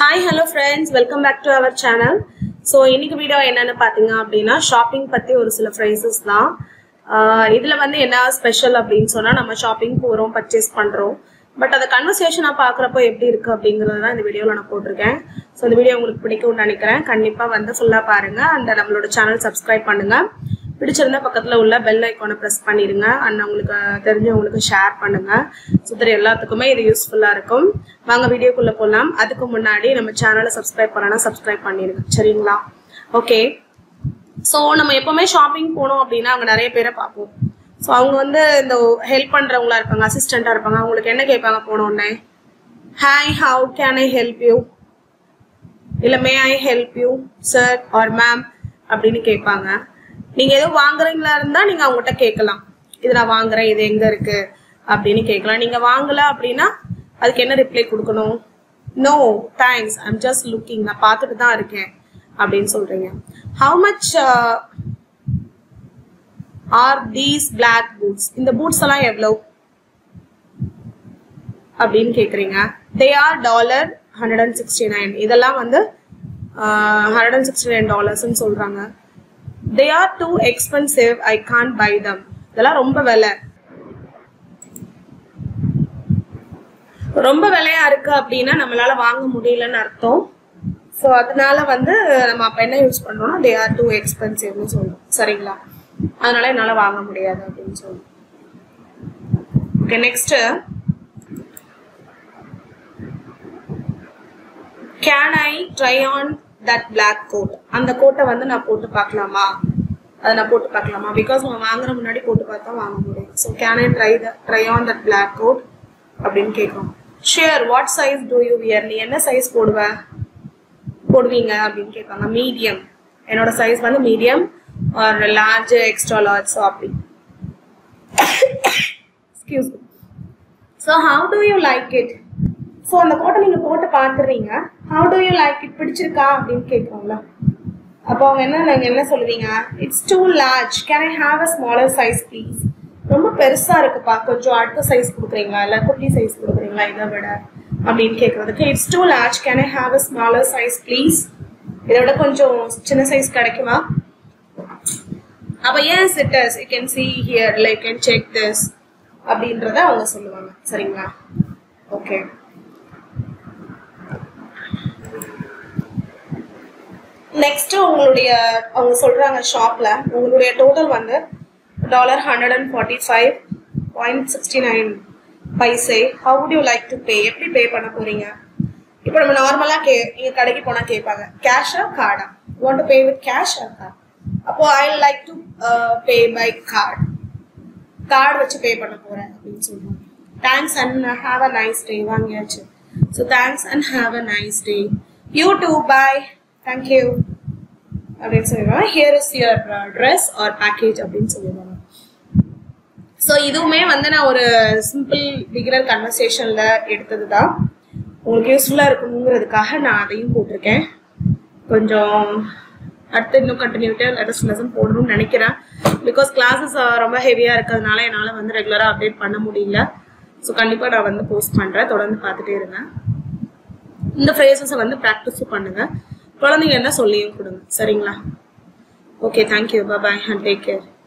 hi hello friends welcome back to our channel so இன்னைக்கு video என்னன்னு பார்த்தீங்க அப்படின்னா ஷாப்பிங் பற்றி ஒரு சில ஃப்ரைசஸ் தான் ஆஹ் இதுல வந்து என்ன ஸ்பெஷல் அப்படின்னு சொன்னால் நம்ம ஷாப்பிங் போகிறோம் பர்ச்சேஸ் பண்ணுறோம் பட் அதை கன்வர்சேஷனாக பார்க்குறப்போ எப்படி இருக்குது அப்படிங்கிறது தான் இந்த வீடியோவில் நான் போட்டிருக்கேன் ஸோ இந்த வீடியோ உங்களுக்கு பிடிக்கும்னு நினைக்கிறேன் கண்டிப்பாக வந்து ஃபுல்லாக பாருங்கள் அண்ட் நம்மளோட சேனல் சப்ஸ்கிரைப் பண்ணுங்கள் பிடிச்சிருந்தா பக்கத்தில் உள்ள பெல் ஐக்கானை ப்ரெஸ் பண்ணிடுங்க அண்ட் உங்களுக்கு தெரிஞ்சவங்களுக்கு ஷேர் பண்ணுங்க சுத்தர எல்லாத்துக்குமே இது யூஸ்ஃபுல்லாக இருக்கும் வாங்க வீடியோக்குள்ளே போகலாம் அதுக்கு முன்னாடி நம்ம சேனலை சப்ஸ்கிரைப் பண்ணனா சப்ஸ்கிரைப் பண்ணிடுங்க சரிங்களா ஓகே ஸோ நம்ம எப்போவுமே ஷாப்பிங் போனோம் அப்படின்னா அங்கே நிறைய பேரை பார்ப்போம் ஸோ அவங்க வந்து இந்த ஹெல்ப் பண்ணுறவங்களா இருப்பாங்க அசிஸ்டண்ட்டாக இருப்பாங்க அவங்களுக்கு என்ன கேட்பாங்க போனோடனே hi how can I help you இல்லை may I help you sir or ma'am அப்படின்னு கேட்பாங்க நீங்க ஏதோ வாங்குறீங்களா இருந்தா நீங்க அவங்ககிட்ட கேட்கலாம் இது நான் வாங்குறேன் இது எங்க இருக்கு அப்படின்னு கேட்கலாம் நீங்க வாங்கல அப்படின்னா அதுக்கு என்ன ரிப்ளை கொடுக்கணும் no thanks I'm just looking நான் பார்த்துட்டு தான் இருக்கேன் அப்படின்னு சொல்றீங்க how much are these black boots இந்த பூட்ஸ் எல்லாம் எவ்வளோ அப்படின்னு கேக்குறீங்க they are dollar hundred and sixty nine இதெல்லாம் வந்து ஹண்ட்ரட் அண்ட் சிக்ஸ்டி நைன் டாலர்ஸ்ன்னு சொல்றாங்க they are too expensive I can't buy them இதெல்லாம் ரொம்ப விலை ரொம்ப விலையா இருக்கு அப்படின்னா நம்மளால வாங்க முடியலன்னு அர்த்தம் ஸோ அதனால வந்து நம்ம அப்ப என்ன யூஸ் பண்றோம்னா தே ஆர் டூ எக்ஸ்பென்சிவ்னு சொல்றோம் சரிங்களா அதனால என்னால வாங்க முடியாது அப்படின்னு சொல்றோம் okay next can I try on that black coat அந்த கோட்டை வந்து நான் போட்டு பார்க்கலாமா அதை நான் போட்டு பார்க்கலாமா பிகாஸ் நம்ம வாங்குற முன்னாடி போட்டு பார்த்தா வாங்க முடியும் so can I try the try on that black coat அப்படின்னு கேட்கும் sure what size do you wear நீ என்ன சைஸ் போடுவ போடுவீங்க அப்படின்னு கேட்பாங்க மீடியம் என்னோட சைஸ் வந்து medium or large extra large so அப்படி excuse so how do you like it so அந்த கோட்டை நீங்கள் போட்டு பார்த்துறீங்க how do you like it பிடிச்சிருக்கா அப்படின்னு கேட்குறாங்களா அப்போ அவங்க என்ன நீங்கள் என்ன சொல்லுவீங்க it's too large can I have a smaller size please ரொம்ப பெருசாக இருக்குப்பா கொஞ்சம் அடுத்த சைஸ் கொடுக்குறீங்களா இல்லை குட்டி சைஸ் கொடுக்குறீங்களா இதை விட அப்படின்னு கேட்குறதுக்கு it's too large can I have a smaller size please இதை விட கொஞ்சம் சின்ன சைஸ் கிடைக்குமா அப்போ ஏன் சிட்டர்ஸ் you can see here like can check this அப்படின்றத அவங்க சொல்லுவாங்க சரிங்களா ஓகே நெக்ஸ்ட் உங்களுடைய அவங்க சொல்றாங்க ஷாப்ல உங்களுடைய டோட்டல் வந்து dollar hundred and forty five point sixty nine பைசே how would you like to pay எப்படி பே பண்ண போறீங்க இப்போ நம்ம நார்மலாக கே நீங்கள் கடைக்கு போனால் கேட்பாங்க கேஷா கார்டா want to pay with cash or card அப்போ I like to pay by card card வச்சு பே பண்ண போறேன் அப்படின்னு சொல்றாங்க thanks and have a nice day வாங்கியாச்சு so thanks and have a nice day you too bye thank you அப்படின்னு சொல்லிடுவாங்க here is your dress or package அப்படின்னு சொல்லிடுவாங்க ஸோ இதுவுமே வந்து நான் ஒரு சிம்பிள் பிகினர் கன்வர்சேஷனில் எடுத்தது தான் உங்களுக்கு யூஸ்ஃபுல்லாக இருக்கணுங்கிறதுக்காக நான் அதையும் போட்டிருக்கேன் கொஞ்சம் அடுத்து இன்னும் கண்டினியூட்டியாக லெட்டஸ்ட் லெசன் போடணும்னு நினைக்கிறேன் பிகாஸ் கிளாஸஸ் ரொம்ப ஹெவியாக இருக்கிறதுனால என்னால் வந்து ரெகுலராக அப்டேட் பண்ண முடியல ஸோ கண்டிப்பாக நான் வந்து போஸ்ட் பண்ணுறேன் தொடர்ந்து பார்த்துட்டே இருங்க இந்த ஃப்ரேசஸை வந்து ப்ராக்டிஸும் பண்ணுங்கள் குழந்தைங்க என்ன சொல்லியும் கொடுங்க சரிங்களா okay thank you bye and take care